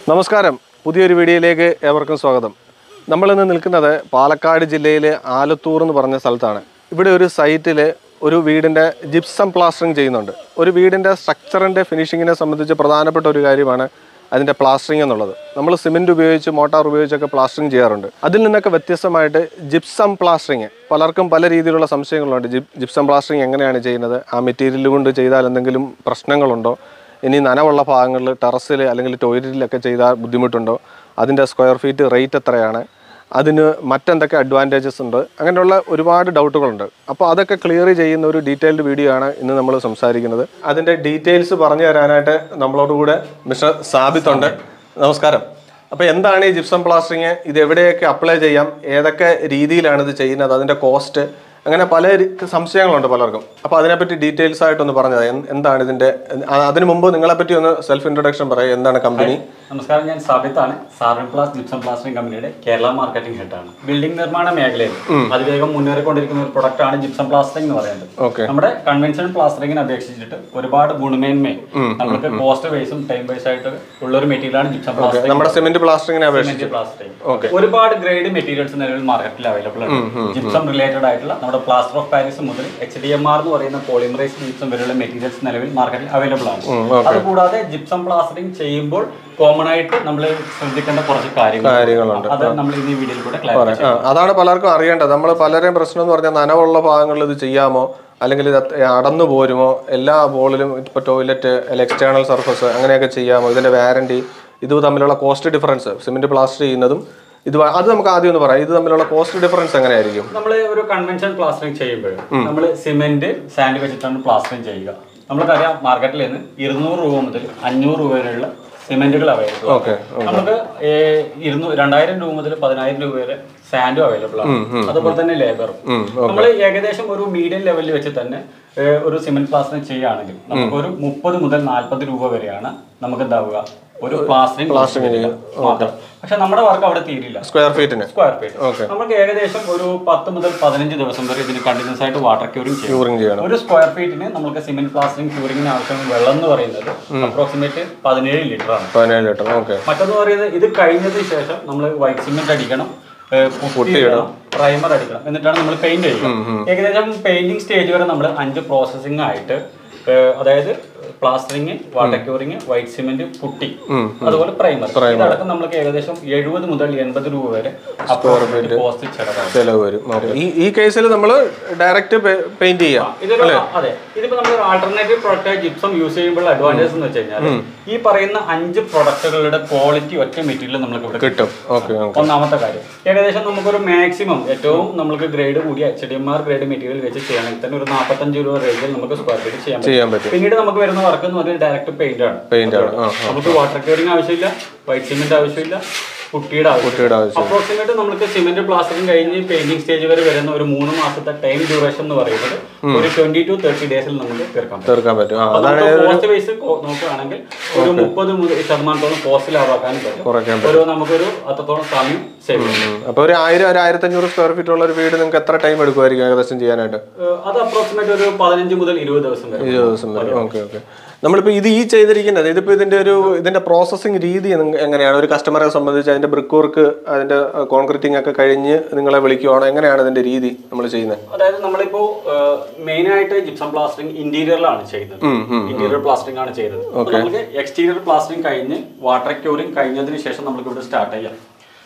നമസ്കാരം പുതിയൊരു വീഡിയോയിലേക്ക് ഏവർക്കും സ്വാഗതം നമ്മളിന്ന് നിൽക്കുന്നത് പാലക്കാട് ജില്ലയിലെ ആലത്തൂർ എന്ന് പറഞ്ഞ സ്ഥലത്താണ് ഇവിടെ ഒരു സൈറ്റിൽ ഒരു വീടിൻ്റെ ജിപ്സം പ്ലാസ്റ്ററിങ് ചെയ്യുന്നുണ്ട് ഒരു വീടിൻ്റെ സ്ട്രക്ചറിൻ്റെ ഫിനിഷിങ്ങിനെ സംബന്ധിച്ച് പ്രധാനപ്പെട്ട ഒരു കാര്യമാണ് അതിൻ്റെ പ്ലാസ്റ്ററിങ് എന്നുള്ളത് നമ്മൾ സിമെൻറ്റ് ഉപയോഗിച്ച് മോട്ടാർ ഉപയോഗിച്ചൊക്കെ പ്ലാസ്റ്ററിങ് ചെയ്യാറുണ്ട് അതിൽ നിന്നൊക്കെ വ്യത്യസ്തമായിട്ട് ജിപ്സം പ്ലാസ്റ്ററിങ് പലർക്കും പല രീതിയിലുള്ള സംശയങ്ങളുണ്ട് ജിപ് ജിപ്സം പ്ലാസ്റ്ററിങ് എങ്ങനെയാണ് ചെയ്യുന്നത് ആ മെറ്റീരിയൽ കൊണ്ട് ചെയ്താൽ എന്തെങ്കിലും പ്രശ്നങ്ങളുണ്ടോ ഇനി നനവുള്ള ഭാഗങ്ങളിൽ ടെറസിൽ അല്ലെങ്കിൽ ടോയ്ലറ്റിലൊക്കെ ചെയ്താൽ ബുദ്ധിമുട്ടുണ്ടോ അതിൻ്റെ സ്ക്വയർ ഫീറ്റ് റേറ്റ് എത്രയാണ് അതിന് മറ്റെന്തൊക്കെ അഡ്വാൻറ്റേജസ് ഉണ്ട് അങ്ങനെയുള്ള ഒരുപാട് ഡൗട്ടുകളുണ്ട് അപ്പോൾ അതൊക്കെ ക്ലിയർ ചെയ്യുന്ന ഒരു ഡീറ്റെയിൽഡ് വീഡിയോ ആണ് ഇന്ന് നമ്മൾ സംസാരിക്കുന്നത് അതിൻ്റെ ഡീറ്റെയിൽസ് പറഞ്ഞു തരാനായിട്ട് നമ്മളോട് കൂടെ മിസ്റ്റർ സാബിത്ത് ഉണ്ട് നമസ്കാരം അപ്പോൾ എന്താണ് ഈ ജിപ്സം പ്ലാസ്റ്ററിങ് ഇത് എവിടെയൊക്കെ അപ്ലൈ ചെയ്യാം ഏതൊക്കെ രീതിയിലാണ് ഇത് ചെയ്യുന്നത് അതിൻ്റെ കോസ്റ്റ് അങ്ങനെ പല രി- സംശയങ്ങളുണ്ട് പലർക്കും അപ്പോൾ അതിനെപ്പറ്റി ഡീറ്റെയിൽസ് ആയിട്ടൊന്ന് പറഞ്ഞത് എൻ- എന്താണ് ഇതിൻ്റെ ആ, അതിനു മുമ്പ് നിങ്ങളെപ്പറ്റി ഒന്ന് സെൽഫ് ഇൻട്രൊഡക്ഷൻ പറയാം എന്താണ് കമ്പനി നമസ്കാരം ഞാൻ സാബിത്താണ് സാർവൻ പ്ലാസ് ജിപ്സം പ്ലാസ്റ്ററിംഗ് കമ്പനിയുടെ കേരള മാർക്കറ്റിംഗ് ഹെഡാണ് ബിൽഡിംഗ് നിർമ്മാണ മേഖലയിൽ അതിവേഗം മുന്നേറിക്കൊണ്ടിരിക്കുന്ന ഒരു പ്രൊഡക്റ്റാണ് ജിപ്സം പ്ലാസ്റ്ററിംഗ് എന്ന് പറയുന്നത് ഓക്കെ നമ്മുടെ കൺവെൻഷണൽ പ്ലാസ്റ്ററിംഗിനെ അപേക്ഷിച്ചിട്ട് ഒരുപാട് ഗുണമേന്മയും നമുക്ക് കോസ്റ്റ് വൈസും ടൈം വൈസ് ആയിട്ട് ഉള്ള ഒരു മെറ്റീരിയലാണ് ജിപ്സം പ്ലാസ്റ്ററിംഗ് നമ്മുടെ സിമെന്റ് പ്ലാസ്റ്ററിങ്ങിനെ അപേക്ഷിച്ച് പ്ലാസ്റ്ററിംഗ് ഒരുപാട് ഗ്രേഡ് മെറ്റീരിയൽസ് നിലവിൽ മാർക്കറ്റിൽ അവൈലബിൾ ആണ് ജിപ്സം റിലേറ്റഡ് ആയിട്ടുള്ള നമ്മുടെ പ്ലാസ്റ്റർ ഓഫ് പാരീസ് മുതൽ എച്ച് ഡി എം ആർ എന്ന് പറയുന്ന പോളിമറൈസ് ജിപ്സം വരെയുള്ള മെറ്റീരിയൽസ് നിലവിൽ മാർക്കറ്റിൽ അവൈലബിൾ ആണ് അതുകൂടാതെ ജിപ്സം പ്ലാസ്റ്ററിംഗ് ചെയ്യുമ്പോൾ കോമൺ ആയിട്ട് നമ്മൾ ശ്രദ്ധിക്കേണ്ട കുറച്ച് കാര്യങ്ങൾ കാര്യങ്ങളുണ്ട് അത് നമ്മൾ ഇന്ന് ഈ വീഡിയോയിൽ കൂടെ ക്ലാരിഫൈ ആ, അതാണ് പലർക്കും അറിയേണ്ടത് നമ്മൾ പലരെയും പ്രശ്നം എന്ന് പറഞ്ഞാൽ നനവുള്ള ഭാഗങ്ങളിൽ ഇത് ചെയ്യാമോ അല്ലെങ്കിൽ ഇത് അത്ര- അടന്നു പോരുമോ എല്ലാ ബോളിലും ഇപ്പോൾ ടോയ്ലറ്റ് അല്ലെങ്കിൽ എക്സ്റ്റേണൽ സർഫസ് അങ്ങനെയൊക്കെ ചെയ്യാമോ ഇതിന്റെ വാറണ്ടി ഇത് തമ്മിലുള്ള കോസ്റ്റ് ഡിഫറൻസ് സിമെന്റ് പ്ലാസ്റ്റർ ചെയ്യുന്നതും ഇത് വ- അത് നമുക്ക് ആദ്യം ഒന്ന് പറയാം ഇത് തമ്മിലുള്ള കോസ്റ്റ് ഡിഫറൻസ് എങ്ങനെയായിരിക്കും നമ്മൾ ഒരു കൺവെൻഷൻ പ്ലാസ്റ്ററിംഗ് ചെയ്യുമ്പോൾ നമ്മൾ സിമെന്റ് സാൻഡ് വെച്ചിട്ടാണ് പ്ലാസ്റ്ററിംഗ് ചെയ്യുക നമ്മൾക്കറിയാം മാർക്കറ്റിൽ നിന്ന് ഇരുന്നൂറ് രൂപ മുതൽ അഞ്ഞൂറ് രൂപ വരെയുള്ള സിമെന്റുകൾ അവൈലബിൾ ഓക്കെ നമുക്ക് ഇരുന്നൂ രണ്ടായിരം രൂപ മുതൽ പതിനായിരം രൂപ വരെ സാൻഡും അവൈലബിൾ ആണ് അതുപോലെ തന്നെ ലേബറും നമ്മൾ ഏകദേശം ഒരു മീഡിയം ലെവലിൽ വെച്ച് തന്നെ ഏഹ്, ഒരു സിമെന്റ് പ്ലാസ്റ്ററിംഗ് ചെയ്യുകയാണെങ്കിൽ നമുക്ക് ഒരു മുപ്പത് മുതൽ നാല്പത് രൂപ വരെയാണ് നമുക്ക് എന്താവുക ഒരു പ്ലാസ്റ്ററിംഗ് മാത്രം പക്ഷെ നമ്മുടെ വർക്ക് അവിടെ തീരില്ല സ്ക്വയർ ഫീറ്റിന് സ്ക്വയർ ഫീറ്റ് നമുക്ക് ഏകദേശം ഒരു പത്ത് മുതൽ പതിനഞ്ച് ദിവസം വരെ ഇതിന് കണ്ടിന്യൂസ് ആയിട്ട് വാട്ടർ ക്യൂറിംഗ് ചെയ്യും ക്യൂറിങ് ചെയ്യണം ഒരു സ്ക്വയർ ഫീറ്റിന് നമുക്ക് സിമെന്റ് പ്ലാസ്റ്ററിംഗ് ക്യൂറിംഗിന് ആവശ്യമായ വെള്ളം എന്ന് പറയുന്നത് അപ്രോക്സിമേറ്റ് പതിനേഴ് ലിറ്റർ ആണ് പതിനേഴ് ലിറ്റർ ഓക്കെ മറ്റൊന്ന് പറയുന്നത് ഇത് കഴിഞ്ഞതിന് ശേഷം നമ്മൾ വൈറ്റ് സിമെന്റ് അടിക്കണം ഏഹ് പുട്ടി ഇടണം പ്രൈമർ അടിക്കണം എന്നിട്ടാണ് നമ്മൾ പെയിന്റ് ചെയ്യുക ഏകദേശം പെയിന്റിംഗ് സ്റ്റേജ് വരെ നമ്മൾ അഞ്ച് പ്രോസസ്സിംഗ് ആയിട്ട് ഏഹ് അതായത് plastering water curing white cement putty അതുപോലെ പ്രൈമർ ഇതടക്കം നമുക്ക് ഏകദേശം എഴുപത് മുതൽ എൺപത് രൂപ വരെ കോസ്റ്റ് ചെലവാകും ചിലവ് വരും Okay. ഈ ഈ കേസിൽ നമ്മൾ ഡയറക്റ്റ് പെയിന്റ് ചെയ്യാം ഇതൊരു അതെ ഇതിപ്പോ നമ്മൾ ആൾട്ടർനേറ്റീവ് പ്രൊഡക്റ്റ് ജിപ്സം യൂസ് ചെയ്യുമ്പോൾ അഡ്വാൻറ്റേജ് എന്ന് വെച്ച് കഴിഞ്ഞാൽ ഈ പറയുന്ന അഞ്ച് പ്രൊഡക്റ്റുകളുടെ ക്വാളിറ്റി ഒറ്റ മെറ്റീരിയൽ നമുക്ക് ഇവിടെ കിട്ടും ഓക്കെ ഓക്കെ ഒന്നാമത്തെ കാര്യം ഏകദേശം നമുക്കൊരു മാക്സിമം ഏറ്റവും നമുക്ക് ഗ്രേഡ് കൂടിയ H D M R grade material വെച്ച് ചെയ്യണമെങ്കിൽ തന്നെ ഒരു നാൽപ്പത്തഞ്ച് രൂപ റേഞ്ചിൽ നമുക്ക് സ്ക്വയർ ഫീറ്റ് ചെയ്യാൻ പറ്റും ചെയ്യാൻ പറ്റും പിന്നീട് നമുക്ക് വരുന്ന വർക്ക് എന്ന് പറഞ്ഞാൽ ഡയറക്റ്റ് പെയിന്റ് ആണ് പെയിന്റ് ആണ് ആ നമുക്ക് വാട്ടർ ക്യൂറിംഗ് ആവശ്യമില്ല വൈറ്റ് സിമെന്റ് ആവശ്യമില്ല പുട്ടിയുടെ ആവശ്യം കുട്ടിയുടെ ആവശ്യം അപ്രോക്സിമേറ്റ് നമുക്ക് സിമെന്റ് പ്ലാസ്റ്ററിംഗ് കഴിഞ്ഞ് പെയിന്റിംഗ് സ്റ്റേജ് വരെ വരുന്ന ഒരു മൂന്ന് മാസത്തെ ടൈം ഡ്യൂറേഷൻ എന്ന് പറയുന്നത് ഒരു ട്വന്റി ടു തേർട്ടി ഡേയ്സിൽ നമുക്ക് തീർക്കാൻ പറ്റും തീർക്കാൻ പറ്റും ആ അപ്പൊ നമുക്ക് കോസ്റ്റ് വൈസ് നോക്കുകയാണെങ്കിൽ ഒരു മുപ്പത് മുതൽ ശതമാനത്തോളം കോസ്റ്റ് ലാഭാക്കാനും പറ്റും കുറയ്ക്കാൻ ഒരു നമുക്കൊരു അത്രത്തോളം സമയം സേവ് ചെയ്യും അപ്പൊ ഒരു ആയിരം ഒരു ആയിരത്തഞ്ഞൂറ് സ്ക്വയർ ഫീറ്റ് ഉള്ള ഒരു വീട് നിങ്ങൾക്ക് എത്ര ടൈം എടുക്കുമായിരിക്കും ഏകദേശം ചെയ്യാനായിട്ട് ഏഹ് അത് അപ്രോക്സിമേറ്റ് ഒരു പതിനഞ്ച് മുതൽ ഇരുപത് ദിവസം വരെ ഇരുപത് ദിവസം വരെ ഓക്കെ ഓക്കെ നമ്മളിപ്പോൾ ഇത് ഈ ചെയ്തിരിക്കുന്നത് ഇതിപ്പോൾ ഇതിന്റെ ഒരു ഇതിന്റെ പ്രോസസ്സിംഗ് രീതി നിങ്ങ- എങ്ങനെയാണ് ഒരു കസ്റ്റമറെ സംബന്ധിച്ച് അതിന്റെ ബ്രിക്ക് വർക്ക് അതിന്റെ കോൺക്രീറ്റിംഗ് ഒക്കെ കഴിഞ്ഞ് നിങ്ങളെ വിളിക്കുവാണോ എങ്ങനെയാണ് ഇതിന്റെ രീതി നമ്മൾ ചെയ്യുന്നത് അതായത് നമ്മളിപ്പോ മെയിൻ ആയിട്ട് ജിപ്സം പ്ലാസ്റ്ററിംഗ് ഇന്റീരിയറിലാണ് ചെയ്യുന്നത് ഇന്റീരിയർ പ്ലാസ്റ്ററിംഗ് ആണ് ചെയ്യുന്നത് അപ്പൊ നമുക്ക് എക്സ്റ്റീരിയർ പ്ലാസ്റ്ററിംഗ് കഴിഞ്ഞ് വാട്ടർ ക്യൂറിംഗ് കഴിഞ്ഞതിന് ശേഷം നമുക്ക് ഇവിടെ സ്റ്റാർട്ട് ചെയ്യാം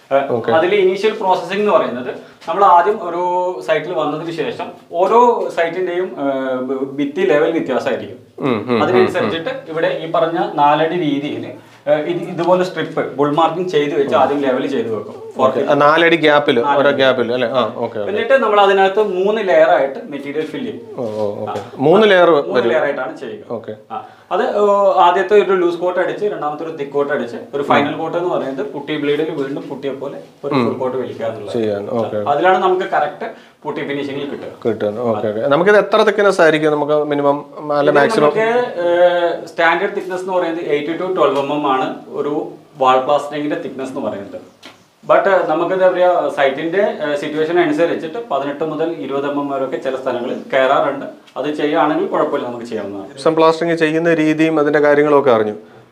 അതിൽ ഇനീഷ്യൽ പ്രോസസ്സിംഗ് എന്ന് പറയുന്നത് നമ്മൾ ആദ്യം ഒരു സൈറ്റിൽ വന്നതിന് ശേഷം ഓരോ സൈറ്റിന്റെയും ഭിത്തി ലെവൽ വ്യത്യാസമായിരിക്കും അതിനനുസരിച്ചിട്ട് ഇവിടെ ഈ പറഞ്ഞ നാലടി രീതിയിൽ ഇത് ഇതുപോലെ സ്ട്രിപ്പ് ബുൾ മാർക്കിംഗ് ചെയ്ത് വെച്ച് ആദ്യം ലെവൽ ചെയ്ത് വെക്കും For ആ, നാലടി ഗ്യാപ്പിൽ ഓരോ ഗ്യാപ്പിൽ അല്ലേ ആ ഓക്കെ എന്നിട്ട് നമ്മൾ അതിനകത്ത് മൂന്ന് ലെയർ ആയിട്ട് മെറ്റീരിയൽ ഫില്ല് ചെയ്യും ഓ ഓ ഓക്കെ മൂന്ന് ലെയർ മൂന്ന് ലെയർ ആയിട്ടാണ് ചെയ്യുക ഓക്കെ ആ. അത് ഏ, ആദ്യത്തെ ഒരു ലൂസ് കോട്ട് അടിച്ച് രണ്ടാമത്തെ ഒരു തിക്ക് കോട്ട് അടിച്ച് ഒരു ഫൈനൽ കോട്ട് എന്ന് പറയുന്നത് പുട്ടി ബ്ലേഡിൽ വീണ്ടും പുട്ടിയെ പോലെ ഒരു ഫുൾ കോട്ട് വലിക്കുക എന്നുള്ളത് ചെയ്യാൻ ഓക്കെ അതിലാണ് നമുക്ക് കറക്റ്റ് പുട്ടി ഫിനിഷിംഗിൽ കിട്ടുക കിട്ടുന്നു ഓക്കെ ഓക്കെ നമുക്കിത് എത്ര തിക്നെസ് ആയിരിക്കും നമുക്ക് മിനിമം അല്ല മാക്സിമം നമുക്ക് സ്റ്റാൻഡേർഡ് തിക്നെസ് എന്ന് പറയുന്നത് eight to twelve m m ആണ് ഒരു വാൾ പ്ലാസ്റ്ററിംഗിന്റെ തിക്നെസ് എന്ന് പറയുന്നത് ബട്ട് നമുക്ക് എന്താ പറയുക സൈറ്റിന്റെ സിറ്റുവേഷൻ അനുസരിച്ചിട്ട് പതിനെട്ട് മുതൽ ഇരുപത് എം എം വരെയൊക്കെ ചില സ്ഥലങ്ങളിൽ കയറാറുണ്ട് അത് ചെയ്യുകയാണെങ്കിൽ കുഴപ്പമില്ല നമുക്ക് ചെയ്യാവുന്നതാണ് ജിപ്സം പ്ലാസ്റ്ററിങ് ചെയ്യുന്ന രീതിയും അതിന്റെ കാര്യങ്ങളും ഒക്കെ അറിഞ്ഞു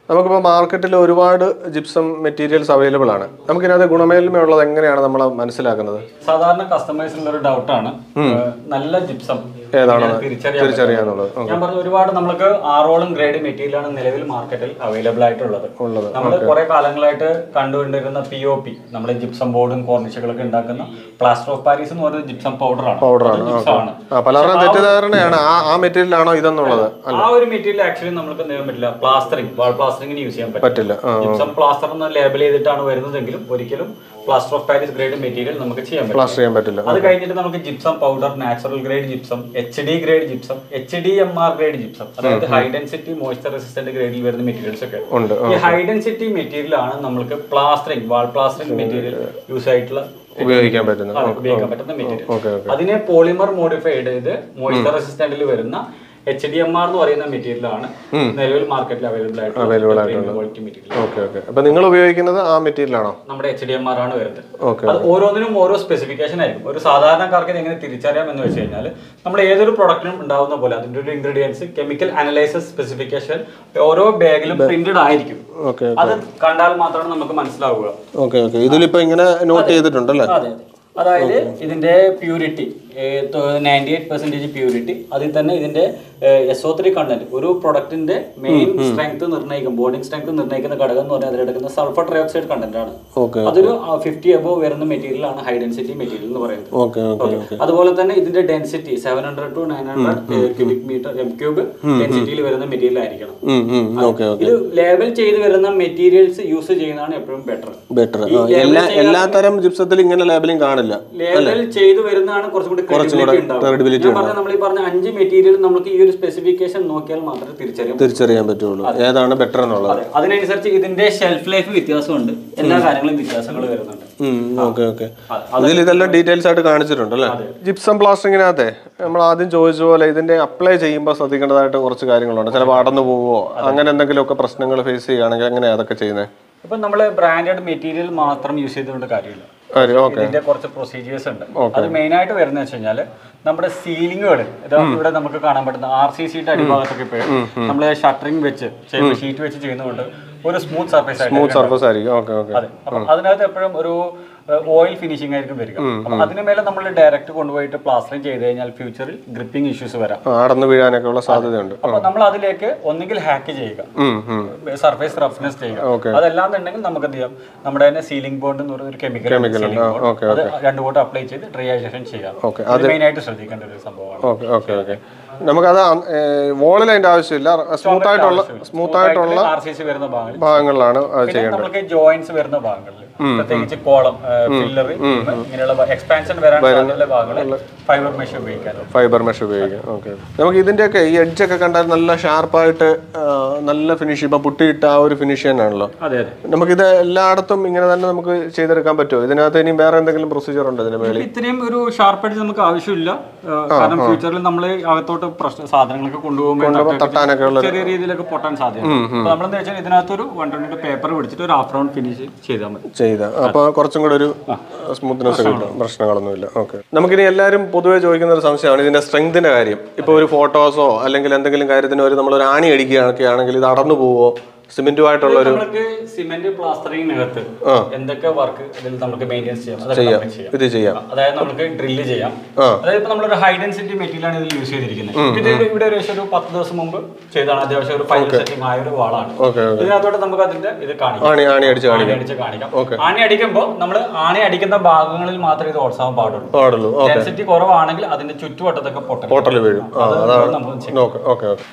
നമുക്കിപ്പോൾ മാർക്കറ്റിൽ ഒരുപാട് ജിപ്സം മെറ്റീരിയൽസ് അവൈലബിൾ ആണ് നമുക്കിനകത്ത് ഗുണമേന്മയുള്ളത് എങ്ങനെയാണ് നമ്മൾ മനസ്സിലാക്കുന്നത് സാധാരണ കസ്റ്റമേഴ്സിനുള്ള ഒരു ഡൗട്ടാണ് നല്ല ജിപ്സം ഏതാണെന്ന് തിരിച്ചറിയാൻ തിരിച്ചറിയാന്നുള്ളത് ഞാൻ പറഞ്ഞു ഒരുപാട് നമ്മൾക്ക് ആറോളം ഗ്രേഡ് മെറ്റീരിയൽ ആണ് നിലവിൽ മാർക്കറ്റിൽ അവൈലബിൾ ആയിട്ടുള്ളത് ഉള്ളത് നമ്മൾ കുറെ കാലങ്ങളായിട്ട് കണ്ടുകൊണ്ടിരുന്ന പി ഒ പി നമ്മുടെ ജിപ്സം ബോർഡും കോർണിഷുകളൊക്കെ ഉണ്ടാക്കുന്ന പ്ലാസ്റ്റർ ഓഫ് പാരീസ് എന്ന് പറയുന്നത് ജിപ്സം പൗഡർ ആണ് പൗഡറാണ് ജിപ്സം ആണ് ആ പലരുടെയും തെറ്റിദ്ധാരണയാണ് ആ ആ മെറ്റീരിയലാണോ ഇതെന്നുള്ളത് ആ ഒരു മെറ്റീരിയൽ ആക്ച്വലി നമുക്ക് എന്ത് ചെയ്യാൻ പറ്റില്ല പ്ലാസ്റ്ററിംഗ് വാൾ പ്ലാസ്റ്ററിംഗിന് യൂസ് ചെയ്യാൻ പറ്റില്ല പറ്റില്ല ആ ജിപ്സം പ്ലാസ്റ്റർ എന്ന് ലേബൽ ചെയ്തിട്ടാണ് വരുന്നതെങ്കിലും ഒരിക്കലും plaster of Paris grade material നമുക്ക് ചെയ്യാൻ പറ്റില്ല പ്ലാസ്റ്റർ ചെയ്യാൻ പറ്റില്ല അത് കഴിഞ്ഞിട്ട് നമുക്ക് gypsum powder natural grade gypsum H D grade gypsum H D M R grade gypsum അതായത് ഹൈ ഡെൻസിറ്റി മോയ്സ്ചർ റെസിസ്റ്റന്റ് ഗ്രേഡിൽ വരുന്ന മെറ്റീരിയൽസ് ഒക്കെ ഉണ്ട് ഈ ഹൈ ഡെൻസിറ്റി മെറ്റീരിയൽ ആണ് നമുക്ക് plastering wall plastering material use ആയിട്ടുള്ള ഉപയോഗിക്കാൻ പറ്റുന്ന ആ, ഉപയോഗിക്കാൻ പറ്റുന്ന മെറ്റീരിയൽ ഓക്കെ ഓക്കെ അതിനെ പോളിമർ മോഡിഫൈഡ് ചെയ്ത് മോയ്സ്ചർ റെസിസ്റ്റന്റിൽ വരുന്ന എച്ച് ഡി എം ആർ എന്ന് പറയുന്ന മെറ്റീരിയൽ ആണ് നിലവിൽ മാർക്കറ്റിൽ അവൈലബിൾ ആയിട്ടുള്ള ക്വാളിറ്റി മെറ്റീരിയൽ ഓക്കെ ഓക്കെ അപ്പൊ നിങ്ങൾ ഉപയോഗിക്കുന്നത് ആ മെറ്റീരിയലാണോ നമ്മുടെ എച്ച് ഡി എം ആർ ആണ് വരുന്നത് ഓക്കെ അത് ഓരോന്നിനും ഓരോ സ്പെസിഫിക്കേഷൻ ആയിരിക്കും ഒരു സാധാരണക്കാർക്ക് ഇത് എങ്ങനെ തിരിച്ചറിയാം എന്ന് വെച്ച് കഴിഞ്ഞാൽ നമ്മൾ ഏതൊരു പ്രൊഡക്റ്റിനും ഉണ്ടാവുന്ന പോലെ അതിന്റെ ഒരു ഇൻഗ്രീഡിയൻസ് കെമിക്കൽ അനലൈസിസ് സ്പെസിഫിക്കേഷൻ ഓരോ ബാഗിലും പ്രിന്റഡ് ആയിരിക്കും ഓക്കെ അത് കണ്ടാൽ മാത്രമാണ് നമുക്ക് മനസ്സിലാവുക ഓക്കെ ഓക്കെ ഇതിലിപ്പോ ഇങ്ങനെ നോട്ട് ചെയ്തിട്ടുണ്ടല്ലേ അതെ അതെ അതായത് ഇതിന്റെ purity ninety eight percentage purity അതിൽ തന്നെ ഇതിന്റെ എസ് ഒ ത്രീ കണ്ടന്റ് ഒരു പ്രൊഡക്റ്റിന്റെ മെയിൻ സ്ട്രെങ്ത് നിർണ്ണയിക്കും ബോണ്ടിങ് സ്ട്രെങ്ത് നിർണ്ണയിക്കുന്ന ഘടകം എന്ന് പറഞ്ഞാൽ അതിലെടുക്കുന്ന സൾഫർ ട്രയോക്സൈഡ് കണ്ടന്റ് ആണ് ഓക്കെ അതൊരു ഫിഫ്റ്റി അബോ വരുന്ന മെറ്റീരിയൽ ആണ് ഹൈ ഡെൻസിറ്റി മെറ്റീരിയൽ എന്ന് പറയുന്നത് ഓക്കെ ഓക്കെ ഓക്കെ അതുപോലെ തന്നെ ഇതിന്റെ density seven hundred to nine hundred cubic metre M cube ഡെൻസിറ്റിയിൽ വരുന്ന മെറ്റീരിയൽ ആയിരിക്കണം ഓക്കെ ഓക്കെ ഇത് ലേബൽ ചെയ്ത് വരുന്ന മെറ്റീരിയൽസ് യൂസ് ചെയ്യുന്നതാണ് എപ്പോഴും ബെറ്റർ ബെറ്റർ എല്ലാ എല്ലാ തരം ജിപ്സത്തിൽ ഇങ്ങനെ ലേബലിംഗ് കാണില്ല ലേബൽ ചെയ്ത് വരുന്നതാണ് കുറച്ചും കൂടി credibility ഉണ്ടാവുക. credibility ഞാൻ പറഞ്ഞ നമ്മൾ ഈ പറഞ്ഞ അഞ്ച് മെറ്റീരിയൽ നമുക്ക് ഈ ഒരു സ്പെസിഫിക്കേഷൻ നോക്കിയാൽ മാത്രമേ തിരിച്ചറിയാം തിരിച്ചറിയാൻ പറ്റുള്ളൂ ഏതാണ് ബെറ്റർ എന്നുള്ളത് അതെ അതിനനുസരിച്ച് ഇതിന്റെ ഷെൽഫ് ലൈഫ് വ്യത്യാസമുണ്ട് എല്ലാ കാര്യങ്ങളും വ്യത്യാസങ്ങൾ വരുന്നുണ്ട് ഓക്കെ ഓക്കെ ഇതിൽ ഇതെല്ലാം ഡീറ്റെയിൽസ് ആയിട്ട് കാണിച്ചിട്ടുണ്ട് അല്ലേ ജിപ്സം പ്ലാസ്റ്ററിങ്ങിനകത്തെ നമ്മൾ ആദ്യം ചോദിച്ച പോലെ ഇതിന്റെ അപ്ലൈ ചെയ്യുമ്പോൾ ശ്രദ്ധിക്കേണ്ടതായിട്ട് കുറച്ച് കാര്യങ്ങളുണ്ട് ചിലപ്പോൾ അടന്നു പോവോ അങ്ങനെ എന്തെങ്കിലുമൊക്കെ പ്രശ്നങ്ങൾ ഫേസ് ചെയ്യുകയാണെങ്കിൽ എങ്ങനെയാണ് അതൊക്കെ ചെയ്യുന്നത് ഇപ്പൊ നമ്മൾ ബ്രാൻഡഡ് മെറ്റീരിയൽ മാത്രം യൂസ് ചെയ്തുകൊണ്ട് കാര്യമില്ല ഓക്കെ ഇതിന്റെ കുറച്ച് പ്രൊസീജിയേഴ്സ് ഉണ്ട് അത് മെയിൻ ആയിട്ട് വരുന്നത് വെച്ച് കഴിഞ്ഞാൽ നമ്മുടെ സീലിങ്ങുകൾ ഇവിടെ നമുക്ക് കാണാൻ പറ്റുന്ന ആർ സി സിയുടെ അടിഭാഗത്തൊക്കെ ഇപ്പോഴും നമ്മൾ ഷട്ടറിംഗ് വെച്ച് ഷീറ്റ് വെച്ച് ചെയ്യുന്നതുകൊണ്ട് ഒരു സ്മൂത്ത് സർഫേസ് ആയിട്ട് സ്മൂത്ത് സർഫസ് ആയിരിക്കും ഓക്കെ ഓക്കെ അതെ അപ്പൊ അതിനകത്ത് എപ്പോഴും ഒരു ഓയിൽ ഫിനിഷിംഗ് ആയിരിക്കും വരിക അപ്പൊ അതിന് മേലെ നമ്മൾ ഡയറക്റ്റ് കൊണ്ടുപോയിട്ട് പ്ലാസ്റ്ററിംഗ് ചെയ്ത് കഴിഞ്ഞാൽ ഫ്യൂച്ചറിൽ ഗ്രിപ്പിംഗ് ഇഷ്യൂസ് വരാം അടന്നു വീഴാനൊക്കെ ഉള്ള സാധ്യതയുണ്ട് അപ്പൊ നമ്മൾ അതിലേക്ക് ഒന്നുകിൽ ഹാക്ക് ചെയ്യുക ഉം, ഉം. സർഫേസ് റഫ്നെസ് ചെയ്യുക അതല്ലാന്ന് ഉണ്ടെങ്കിൽ നമുക്ക് എന്ത് ചെയ്യാം നമ്മുടെ തന്നെ സീലിംഗ് ബോണ്ട് എന്ന് പറയുന്ന ഒരു കെമിക്കൽ ഓക്കെ അത് രണ്ടു കൂട്ടം അപ്ലൈ ചെയ്ത് ഡ്രൈസേഷൻ ചെയ്യാം ഓക്കെ ഇത് മെയിൻ ആയിട്ട് ശ്രദ്ധിക്കേണ്ട ഒരു സംഭവമാണ് ഓക്കെ ഓക്കെ ഓക്കെ നമുക്കത് വോളിൽ അതിന്റെ ആവശ്യമില്ല സ്മൂത്ത് ആയിട്ടുള്ള സ്മൂത്ത് ആയിട്ടുള്ള ആർ സി സി വരുന്ന ഭാഗങ്ങളിൽ ഭാഗങ്ങളിലാണ് അത് പിന്നെ ചെയ്യേണ്ടത് നമുക്ക് ജോയിന്റ്സ് വരുന്ന ഭാഗങ്ങളിൽ പ്രത്യേകിച്ച് കോളം ഫില്ലർ ഇങ്ങനെയുള്ള എക്സ്പാൻഷൻ വരാൻ സാധ്യതയുള്ള ഭാഗങ്ങളിൽ ഫൈബർ മെഷ് ഉപയോഗിക്കാം ഫൈബർ മെഷ് ഉപയോഗിക്കാം ഓക്കെ നമുക്ക് ഇതിന്റെയൊക്കെ ഈ എഡ്ജ് ഒക്കെ കണ്ടാൽ നല്ല ഷാർപ്പായിട്ട് നല്ല ഫിനിഷ് ഇപ്പൊ പുട്ടിയിട്ട ആ ഒരു ഫിനിഷ് തന്നെയാണല്ലോ അതെ അതെ നമുക്കിത് എല്ലായിടത്തും ഇങ്ങനെ തന്നെ നമുക്ക് ചെയ്തെടുക്കാൻ പറ്റുമോ ഇതിനകത്ത് ഇനി വേറെ എന്തെങ്കിലും പ്രൊസീജിയർ ഉണ്ടോ ഇതിന് മേളിൽ ഇത്രയും ഒരു ഷാർപ്പ് എഡ്ജ് നമുക്ക് ആവശ്യമില്ല ഏഹ് കാരണം ഫ്യൂച്ചറിൽ നമ്മൾ അകത്തോട്ട് പ്രശ്ന സാധനങ്ങളൊക്കെ കൊണ്ടുപോകുമ്പോൾ തട്ടാനൊക്കെ ഉള്ള ചെറിയ രീതിയിലൊക്കെ പൊട്ടാൻ സാധ്യത അപ്പൊ നമ്മളെന്താ വെച്ചാൽ ഇതിനകത്തൊരു വൺ ട്വന്റി പേപ്പർ പിടിച്ചിട്ട് ഒരു ഹാഫ് റൗണ്ട് ഫിനിഷ് ചെയ്താൽ മതി ചെയ്ത അപ്പൊ കുറച്ചും കൂടെ ഒരു സ്മൂത്ത്നെസ് കിട്ടും പ്രശ്നങ്ങളൊന്നുമില്ല ഓക്കെ നമുക്കിനി എല്ലാവരും പൊതുവെ ചോദിക്കുന്ന ഒരു സംശയമാണ് ഇതിന്റെ സ്ട്രെങ്തിന്റെ കാര്യം ഇപ്പൊ ഒരു ഫോട്ടോസോ അല്ലെങ്കിൽ എന്തെങ്കിലും കാര്യത്തിന് ഒരു നമ്മളൊരു ആണി അടിക്കുകയൊക്കെ ആണെങ്കിൽ ഇത് അടന്നു പോവോ സിമെന്റുമായിട്ടുള്ള ഒരു നമുക്ക് സിമെന്റ് പ്ലാസ്റ്ററിങ്ങിനകത്ത് എന്തൊക്കെ വർക്ക് ഇതിൽ നമുക്ക് മെയിൻറ്റെയിൻസ് ചെയ്യാം അതൊക്കെ നമുക്ക് ചെയ്യാം ഇത് ചെയ്യാം അതായത് നമുക്ക് ഡ്രില്ല് ചെയ്യാം അതായത് ഇപ്പൊ നമ്മളൊരു ഹൈ ഡെൻസിറ്റി മെറ്റീരിയൽ ആണ് ഇതിൽ യൂസ് ചെയ്തിരിക്കുന്നത് ഇത് ഇവിടെ ഒരു ഏകദേശം ഒരു പത്ത് ദിവസം മുമ്പ് ചെയ്താണ് അത്യാവശ്യം ഒരു ഫൈനൽ സെറ്റിംഗ് ആയ ഒരു വാളാണ് ഓക്കെ ഇതിനകത്തോട്ട് നമുക്ക് അതിന്റെ ഇത് കാണിക്കാം ആണി ആണി അടിച്ച് ആണി അടിച്ച് കാണിക്കാം ആണി അടിക്കുമ്പോൾ നമ്മൾ ആണി അടിക്കുന്ന ഭാഗങ്ങളിൽ മാത്രമേ ഇത് ഓട്സാവാൻ പാടുള്ളൂ പാടുള്ളൂ ഡെൻസിറ്റി കുറവാണെങ്കിൽ അതിന്റെ ചുറ്റുവട്ടത്തൊക്കെ പൊട്ടൽ ഹോട്ടലിൽ വീഴും ആ അത് അതാണ് നമുക്ക് ചെയ്യാം. ഓക്കെ ഓക്കെ ഓക്കെ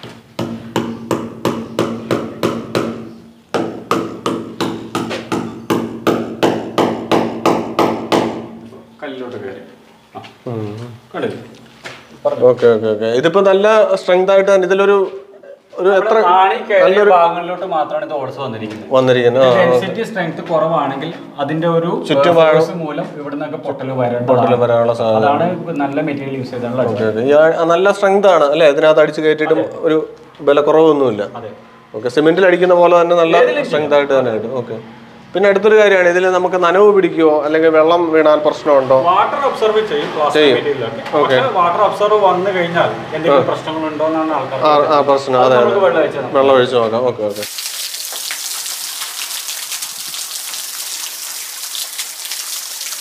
കല്ലിലോട്ട് കയറി ആ. കണ്ടില്ലേ ഓക്കെ ഓക്കെ ഓക്കെ ഇതിപ്പോ നല്ല സ്ട്രെങ്ത് ആയിട്ട് തന്നെ ഇതിലൊരു ഒരു എത്ര ആണി കയറിയ ഭാഗങ്ങളിലോട്ട് മാത്രമാണ് ഇത് ഓൾസ് വന്നിരിക്കുന്നത് വന്നിരിക്കുന്നത് ആ ഡെൻസിറ്റി സ്ട്രെങ്ത് കുറവാണെങ്കിൽ അതിന്റെ ഒരു force മൂലം ഇവിടുന്നൊക്കെ പൊട്ടൽ വരേണ്ടതാണ് വരാനുള്ള സാധ്യത അതാണ് ഇപ്പൊ നല്ല മെറ്റീരിയൽ യൂസ് ചെയ്താലുള്ള ഓക്കെ ഓക്കെ ഈ ആ- നല്ല സ്ട്രെങ്ത് ആണ് അല്ലേ ഇതിനകത്ത് അടിച്ച് കയറ്റിയിട്ടും ഒരു ബലക്കുറവൊന്നുമില്ല അതെ ഓക്കെ സിമെന്റിൽ അടിക്കുന്ന പോലെ തന്നെ നല്ല സ്ട്രെങ്ത് ആയിട്ട് തന്നെ കിട്ടും ഓക്കെ പിന്നെ അടുത്തൊരു കാര്യമാണ് ഇതിൽ നമുക്ക് നനവ് പിടിക്കുവോ അല്ലെങ്കിൽ വെള്ളം വീണാൽ പ്രശ്നമുണ്ടോ വാട്ടർ ഒബ്സർവ് ചെയ്യും പ്ലാസ്റ്റിക് മെറ്റീരിയലൊക്കെ പക്ഷേ വാട്ടർ ഒബ്സർവ് വന്നു കഴിഞ്ഞാൽ എന്തെങ്കിലും പ്രശ്നങ്ങളുണ്ടോ എന്നാണ് ആൾക്കാർ ആ ആ പ്രശ്നം അതെ നമുക്ക് വെള്ളം അയച്ചു വെള്ളം ഒഴിച്ച് നോക്കാം ഓക്കെ ഓക്കെ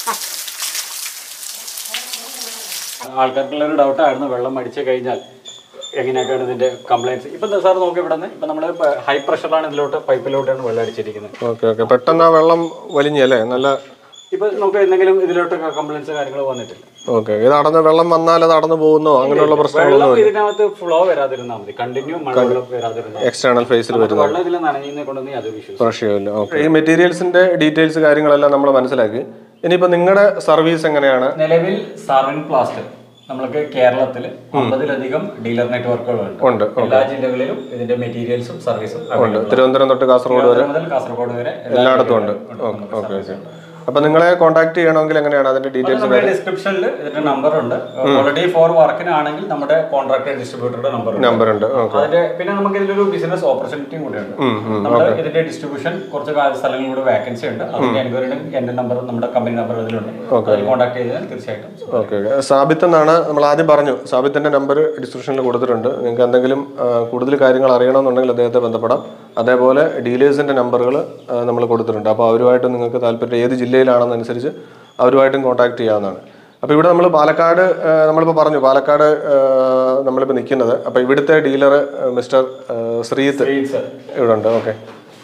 ആൾക്കാർക്കുള്ള ഒരു ഡൗട്ടായിരുന്നു വെള്ളം അടിച്ചു കഴിഞ്ഞാൽ എങ്ങനെയൊക്കെയാണ് ഇതിന്റെ കംപ്ലൈൻസ് ഇപ്പൊ സാർ നോക്കി ഇവിടെ നിന്ന് ഇപ്പൊ നമ്മൾ ഹൈ പ്രഷറാണ് ഇതിലോട്ട് പൈപ്പിലോട്ടാണ് വെള്ളം അടിച്ചിരിക്കുന്നത് ഓക്കെ ഓക്കെ പെട്ടെന്ന് ആ വെള്ളം വലിഞ്ഞല്ലേ നല്ല ഇപ്പൊ നമുക്ക് എന്തെങ്കിലും ഇതിലോട്ട് കംപ്ലൈൻസ് കാര്യങ്ങൾ വന്നിട്ടില്ല ഓക്കെ ഇത് അടന്ന് വെള്ളം വന്നാൽ അത് അടന്നു പോകുന്നോ അങ്ങനെയുള്ള പ്രശ്നങ്ങളൊന്നും വെള്ളം ഇതിനകത്ത് ഫ്ലോ വരാതിരുന്നാൽ മതി കണ്ടിന്യൂ മഴവെള്ളം വരാതിരുന്നാൽ എക്സ്റ്റേണൽ ഫേസിൽ വരും വെള്ളം ഇതിൽ നനയുന്ന കൊണ്ടൊന്നും യാതൊരു വിശ്വസിക്കും പ്രശ്നമില്ല ഓക്കെ ഈ മെറ്റീരിയൽസിന്റെ ഡീറ്റെയിൽസ് കാര്യങ്ങളെല്ലാം നമ്മൾ മനസ്സിലാക്കി ഇനിയിപ്പോൾ നിങ്ങളുടെ സർവീസ് എങ്ങനെയാണ് നിലവിൽ സാർവിൻ പ്ലാസ്റ്റർ നമ്മൾക്ക് കേരളത്തിൽ അമ്പതിലധികം ഡീലർ നെറ്റ്വർക്കുകളുണ്ട് ഉണ്ട് എല്ലാ ജില്ലകളിലും ഇതിന്റെ മെറ്റീരിയൽസും സർവീസും ഉണ്ട് തിരുവനന്തപുരം തൊട്ട് കാസർഗോഡ് വരെ മുതൽ കാസർഗോഡ് വരെ എല്ലായിടത്തും ഉണ്ട് ഓക്കെ ഓക്കെ ഓക്കെ അപ്പം നിങ്ങളെ കോൺടാക്ട് ചെയ്യണമെങ്കിൽ എങ്ങനെയാണ് അതിന്റെ ഡീറ്റെയിൽസ് നമ്മുടെ ഡിസ്ക്രിപ്ഷനിൽ ഇതിന്റെ നമ്പർ ഉണ്ട് ഓൾറെഡി ഫോർ വർക്കിനാണെങ്കിൽ നമ്മുടെ കോൺട്രാക്ട് ഡിസ്ട്രിബ്യൂട്ടറുടെ നമ്പർ ഉണ്ട് നമ്പർ ഉണ്ട് ഓക്കെ അതിന്റെ പിന്നെ നമുക്ക് ഇതിലൊരു ബിസിനസ് ഓപ്പർച്യൂണിറ്റിയും കൂടെയുണ്ട് നമ്മുടെ ഇതിന്റെ ഡിസ്ട്രിബ്യൂഷൻ കുറച്ച് കാ- സ്ഥലങ്ങളിലൂടെ വാക്കൻസി ഉണ്ട് അതിന്റെ എൻക്വയറിയുടെ എന്റെ നമ്പർ നമ്മുടെ കമ്പനി നമ്പർ ഇതിലുണ്ട് അതിൽ കോൺടാക്ട് ചെയ്താൽ തീർച്ചയായിട്ടും ഓക്കെ ഓക്കെ സാബിത്ത് എന്നാണ് നമ്മൾ ആദ്യം പറഞ്ഞു സാബിത്തിന്റെ നമ്പർ ഡിസ്ക്രിപ്ഷനിൽ കൊടുത്തിട്ടുണ്ട് നിങ്ങൾക്ക് എന്തെങ്കിലും ആ, കൂടുതൽ കാര്യങ്ങൾ അറിയണമെന്നുണ്ടെങ്കിൽ അദ്ദേഹത്തെ ബന്ധപ്പെടാം അതേപോലെ ഡീലേഴ്സിന്റെ നമ്പറുകൾ നമ്മൾ കൊടുത്തിട്ടുണ്ട് അപ്പോൾ അവരുമായിട്ട് നിങ്ങൾക്ക് താല്പര്യം ഏത് ജില്ലയിലാണെന്നനുസരിച്ച് അവരുമായിട്ടും കോൺടാക്ട് ചെയ്യാവുന്നതാണ് അപ്പോൾ ഇവിടെ നമ്മൾ പാലക്കാട് ആ, നമ്മളിപ്പോൾ പറഞ്ഞു പാലക്കാട് ആ, നമ്മളിപ്പോൾ നിൽക്കുന്നത് അപ്പോൾ ഇവിടുത്തെ ഡീലർ മിസ്റ്റർ ആ, ശ്രീത്ത് ഇവിടെ ഉണ്ട് ഓക്കെ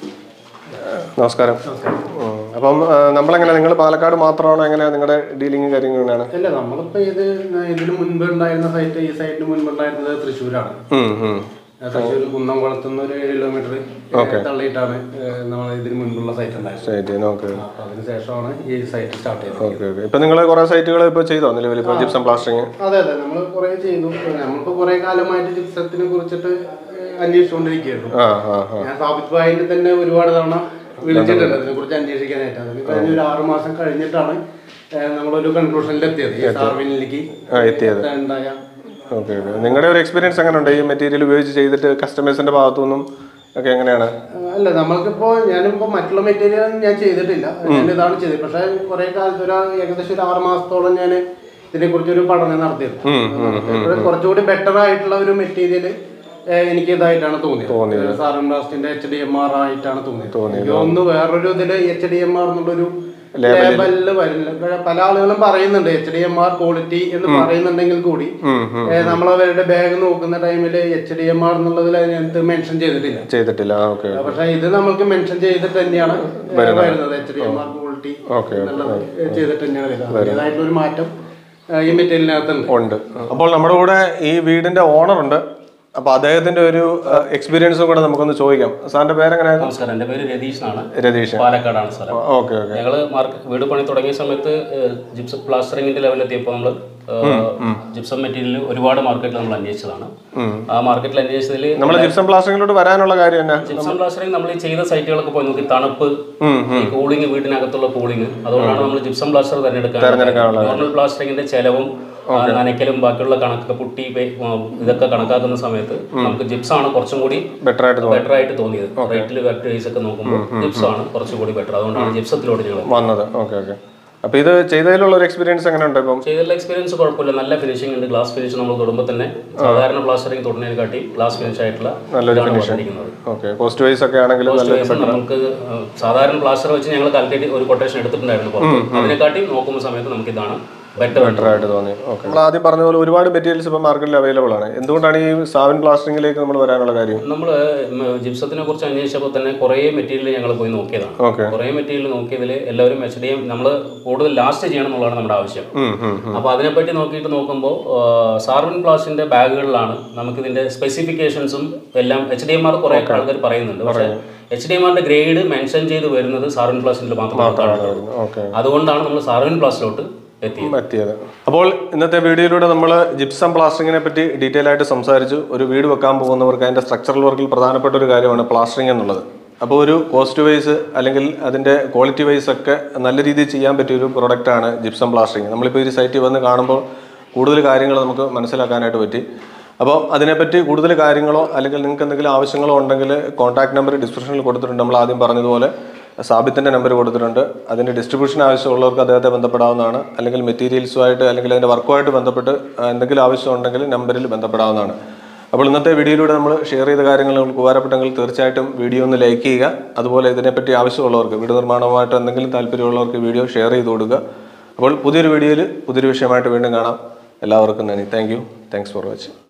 നമസ്കാരം ഉം. അപ്പം ആ, നമ്മളെങ്ങനെ നിങ്ങൾ പാലക്കാട് മാത്രമാണോ എങ്ങനെയാണ് നിങ്ങളുടെ ഡീലിംഗ് കാര്യങ്ങൾ എങ്ങനെയാണ് അല്ല നമ്മളിപ്പോ ഇത് ഇതിന് മുൻപ് ഉണ്ടായിരുന്ന സൈറ്റ് ഈ സൈറ്റിന് മുൻപ് ഉണ്ടായിരുന്നത് തൃശ്ശൂരാണ് ഉം, ഉം. തൃശ്ശൂർ കുന്നംകുളത്തുനിന്ന് ഒരു ഏഴ് കിലോമീറ്റർ തള്ളിയിട്ടാണ് നമ്മൾ ഇതിന് മുൻപുള്ള സൈറ്റ് ഉണ്ടായിരുന്നത് ശരി ഓക്കെ അപ്പൊ അതിനുശേഷമാണ് ഈ സൈറ്റ് സ്റ്റാർട്ട് ചെയ്തത് ഓക്കെ ഓക്കെ ഇപ്പൊ നിങ്ങൾ കുറെ സൈറ്റുകൾ ഇപ്പൊ ചെയ്തോ നിലവിൽ ഇപ്പൊ ജിപ്സം പ്ലാസ്റ്ററിങ് അതെ അതെ നമ്മൾ കുറെ ചെയ്തു നമ്മളിപ്പോ കുറെ കാലമായിട്ട് ജിപ്സത്തിനെ കുറിച്ചിട്ട് ഏഹ്, അന്വേഷിച്ചുകൊണ്ടിരിക്കുകയായിരുന്നു ആ ആ ആ ഞാൻ സാബിത് ഭായിനെ തന്നെ ഒരുപാട് തവണ വിളിച്ചിട്ടുണ്ട് അതിനെ കുറിച്ച് അന്വേഷിക്കാനായിട്ട് അതിന് കഴിഞ്ഞ ഒരു ആറു മാസം കഴിഞ്ഞിട്ടാണ് ഏഹ്, നമ്മളൊരു കൺക്ലൂഷനിൽ എത്തിയത് ഈ സാർവിനിലേക്ക് ആ എത്തിയത് ഉണ്ടായ ഓക്കെ ഓക്കെ നിങ്ങളുടെ ഒരു എക്സ്പീരിയൻസ് എങ്ങനെയുണ്ട് ഈ മെറ്റീരിയൽ ഉപയോഗിച്ച് ചെയ്തിട്ട് കസ്റ്റമേഴ്സിന്റെ ഭാഗത്തു നിന്നും ഒക്കെ എങ്ങനെയാണ് അല്ല നമ്മൾക്കിപ്പോ ഞാനിപ്പോ മറ്റുള്ള മെറ്റീരിയൽ ഞാൻ ചെയ്തിട്ടില്ല ഞാൻ ഇതാണ് ചെയ്തത് പക്ഷെ കുറെ കാലത്ത് ഒരു ഏകദേശം ഒരു ആറ് മാസത്തോളം ഞാൻ ഇതിനെ കുറിച്ച് ഒരു പഠനം നടത്തിയിരുന്നു ഇപ്പോഴും കുറച്ചുകൂടി ബെറ്റർ ആയിട്ടുള്ള ഒരു മെറ്റീരിയൽ എനിക്ക് ഇതായിട്ടാണ് തോന്നിയത് സാറൻ ബ്ലാസ്റ്റിന്റെ എച്ച് ഡി എം ആർ ആയിട്ടാണ് തോന്നിയത് എനിക്ക് തോന്നുന്നു വേറൊരു ഇതില് എച്ച് ഡി എം ആർ എന്നുള്ളൊരു ലേബലിൽ വരുന്നില്ല ഇപ്പൊ പല ആളുകളും പറയുന്നുണ്ട് H D M R quality എന്ന് പറയുന്നുണ്ടെങ്കിൽ കൂടി നമ്മൾ അവരുടെ ബാഗ് നോക്കുന്ന ടൈമിൽ എച്ച് ഡി എം ആർ എന്നുള്ളതിൽ അതിനകത്ത് മെൻഷൻ ചെയ്തിട്ടില്ല ചെയ്തിട്ടില്ല ആ ഓക്കെ പക്ഷെ ഇത് നമുക്ക് മെൻഷൻ ചെയ്തിട്ട് തന്നെയാണ് വരുന്നത് H D M R quality okay എന്നുള്ളത് ചെയ്തിട്ട് തന്നെയാണ് വരുന്നത് അതിൻ്റെതായിട്ടുള്ള ഒരു മാറ്റം ആ, ഈ മെറ്റീരിയലിനകത്തുണ്ട് ഉണ്ട് അപ്പോൾ നമ്മുടെ കൂടെ ഈ വീടിന്റെ ഓണർ ഉണ്ട് അപ്പൊ അദ്ദേഹത്തിന്റെ ഒരു എക്സ്പീരിയൻസും കൂടെ നമുക്കൊന്ന് ചോദിക്കാം സാറിന്റെ പേരെങ്ങനെയായിരുന്നു നമസ്കാരം എൻ്റെ പേര് രതീഷ് എന്നാണ് രതീഷ് പാലക്കാടാണ് സ്ഥലം ഓക്കെ ഓക്കെ ഞങ്ങൾ മാർക്ക് വീട് പണി തുടങ്ങിയ സമയത്ത് ജിപ്സം പ്ലാസ്റ്ററിങ്ങിന്റെ ലെവലിലെത്തിയപ്പോൾ നമ്മൾ ജിപ്സം മെറ്റീരിയൽ ഒരുപാട് മാർക്കറ്റിൽ നമ്മൾ അന്വേഷിച്ചതാണ് ആ മാർക്കറ്റിൽ അന്വേഷിച്ചതിൽ നമ്മൾ ജിപ്സം പ്ലാസ്റ്ററിങ്ങിലോട്ട് വരാനുള്ള കാര്യം എന്നാ ജിപ്സം പ്ലാസ്റ്ററിങ് നമ്മൾ ഈ ചെയ്ത സൈറ്റുകളൊക്കെ പോയി നോക്കി തണുപ്പ് ഈ കൂളിംഗ് വീടിനകത്തുള്ള കൂളിംഗ് അതുകൊണ്ടാണ് നമ്മൾ ജിപ്സം പ്ലാസ്റ്റർ തിരഞ്ഞെടുക്കാൻ നോർമൽ പ്ലാസ്റ്ററിങ്ങിന്റെ ചെലവും ആ, നനയ്ക്കലും ബാക്കിയുള്ള കണക്കൊക്കെ പുട്ടി പേ- ആ, ഇതൊക്കെ കണക്കാക്കുന്ന സമയത്ത് നമുക്ക് ജിപ്സ് ആണ് കുറച്ചും കൂടി ബെറ്റർ ആയിട്ട് തോന്നി ബെറ്റർ ആയിട്ട് തോന്നിയത് റേറ്റിൽ വൈസ് ഒക്കെ നോക്കുമ്പോൾ ജിപ്സ് ആണ് കുറച്ചുകൂടി ബെറ്റർ അതുകൊണ്ടാണ് ജിപ്സത്തിലോട്ട് ഞങ്ങൾ വന്നത് ഓക്കെ ഓക്കെ അപ്പൊ ഇത് ചെയ്തതിലുള്ള ഒരു എക്സ്പീരിയൻസ് എങ്ങനെയുണ്ട് ഇപ്പം ചെയ്തുള്ള എക്സ്പീരിയൻസ് കുഴപ്പമില്ല നല്ല ഫിനിഷിംഗ് ഉണ്ട് ഗ്ലാസ് ഫിനിഷ് നമ്മൾ തൊടുമ്പോൾ തന്നെ സാധാരണ പ്ലാസ്റ്ററിങ് തൊടുന്നതിനെക്കാട്ടി ഗ്ലാസ് ഫിനിഷ് ആയിട്ടുള്ള ഇതാണ് വന്നിരിക്കുന്നത് ഓക്കെ കോസ്റ്റ് വൈസ് ഒക്കെ ആണെങ്കിലും നല്ല Cost wise നമുക്ക് ആ, സാധാരണ പ്ലാസ്റ്റർ വെച്ച് ഞങ്ങൾ കാൽക്കുലേറ്റ് ഒരു കൊട്ടേഷൻ എടുത്തിട്ടുണ്ടായിരുന്നു പുറത്ത് അതിനെക്കാട്ടി നോക്കുന്ന സമയത്ത് നമുക്ക് ഇതാണ് ബെറ്റർ ബെറ്റർ ആയിട്ട് തോന്നി ഓക്കെ നമ്മൾ ആദ്യം പറഞ്ഞ പോലെ ഒരുപാട് മെറ്റീരിയൽസ് ഇപ്പം മാർക്കറ്റിൽ അവൈലബിൾ ആണ് എന്തുകൊണ്ടാണ് ഈ സാവൻ പ്ലാസ്റ്ററിംഗിലേക്ക് നമ്മൾ വരാനുള്ള കാര്യം നമ്മൾ ജിപ്സത്തിനെ കുറിച്ച് അന്വേഷിച്ചപ്പോൾ തന്നെ കുറേ മെറ്റീരിയൽ ഞങ്ങൾ പോയി നോക്കിയതാണ് ഓക്കെ കുറേ മെറ്റീരിയൽ നോക്കിയതിൽ എല്ലാവരും എച്ച് ഡി എം നമ്മൾ കൂടുതൽ ലാസ്റ്റ് ചെയ്യണം എന്നുള്ളതാണ് നമ്മുടെ ആവശ്യം അപ്പോൾ അതിനെപ്പറ്റി നോക്കിയിട്ട് നോക്കുമ്പോൾ സാർവിൻ പ്ലാസ്റ്റിന്റെ ബാഗുകളിലാണ് നമുക്കിതിന്റെ സ്പെസിഫിക്കേഷൻസും എല്ലാം എച്ച് ഡി എം ആർ കുറേ ആൾക്കാർ പറയുന്നുണ്ട് പക്ഷേ എച്ച് ഡി എം ആറിന്റെ ഗ്രേഡ് മെൻഷൻ ചെയ്ത് വരുന്നത് സാർവിൻ പ്ലാസ്റ്റിൽ മാത്രമാണ് കാണുന്നത് ഓക്കെ അതുകൊണ്ടാണ് നമ്മൾ സാർവിൻ പ്ലാസ്റ്റിലോട്ട് എത്തിയത് എത്തിയത് അപ്പോൾ ഇന്നത്തെ വീഡിയോയിലൂടെ നമ്മൾ ജിപ്സം പ്ലാസ്റ്ററിങ്ങിനെ പറ്റി ഡീറ്റെയിൽ ആയിട്ട് സംസാരിച്ചു ഒരു വീട് വെക്കാൻ പോകുന്നവർക്ക് അതിൻ്റെ സ്ട്രക്ചറൽ വർക്കിൽ പ്രധാനപ്പെട്ട ഒരു കാര്യമാണ് പ്ലാസ്റ്ററിങ് എന്നുള്ളത് അപ്പോൾ ഒരു കോസ്റ്റ് വൈസ് അല്ലെങ്കിൽ അതിൻ്റെ ക്വാളിറ്റി വൈസ് ഒക്കെ നല്ല രീതിയിൽ ചെയ്യാൻ പറ്റിയ ഒരു പ്രൊഡക്റ്റാണ് ജിപ്സം പ്ലാസ്റ്ററിങ് നമ്മളിപ്പോൾ ഈ സൈറ്റിൽ വന്ന് കാണുമ്പോൾ കൂടുതൽ കാര്യങ്ങൾ നമുക്ക് മനസ്സിലാക്കാനായിട്ട് പറ്റി അപ്പോൾ അതിനെപ്പറ്റി കൂടുതൽ കാര്യങ്ങളോ അല്ലെങ്കിൽ നിങ്ങൾക്ക് എന്തെങ്കിലും ആവശ്യങ്ങളോ ഉണ്ടെങ്കിൽ കോൺടാക്ട് നമ്പർ ഡിസ്ക്രിപ്ഷനിൽ കൊടുത്തിട്ടുണ്ട് നമ്മൾ ആദ്യം പറഞ്ഞതുപോലെ സാബിത്തിൻ്റെ നമ്പർ കൊടുത്തിട്ടുണ്ട് അതിൻ്റെ ഡിസ്ട്രിബ്യൂഷൻ ആവശ്യമുള്ളവർക്ക് അദ്ദേഹത്തെ ബന്ധപ്പെടാവുന്നതാണ് അല്ലെങ്കിൽ മെറ്റീരിയൽസുമായിട്ട് അല്ലെങ്കിൽ അതിൻ്റെ വർക്കുമായിട്ട് ബന്ധപ്പെട്ട് ആ, എന്തെങ്കിലും ആവശ്യമുണ്ടെങ്കിൽ നമ്പറിൽ ബന്ധപ്പെടാവുന്നതാണ് അപ്പോൾ ഇന്നത്തെ വീഡിയോയിലൂടെ നമ്മൾ ഷെയർ ചെയ്ത കാര്യങ്ങൾ നിങ്ങൾക്ക് ഉപകാരപ്പെട്ടെങ്കിൽ തീർച്ചയായിട്ടും വീഡിയോ ഒന്ന് ലൈക്ക് ചെയ്യുക അതുപോലെ ഇതിനെപ്പറ്റി ആവശ്യമുള്ളവർക്ക് വീട് നിർമ്മാണവുമായിട്ട് എന്തെങ്കിലും താല്പര്യമുള്ളവർക്ക് വീഡിയോ ഷെയർ ചെയ്ത് കൊടുക്കുക അപ്പോൾ പുതിയൊരു വീഡിയോയിൽ പുതിയൊരു വിഷയമായിട്ട് വീണ്ടും കാണാം എല്ലാവർക്കും നന്ദി thank you thanks for watching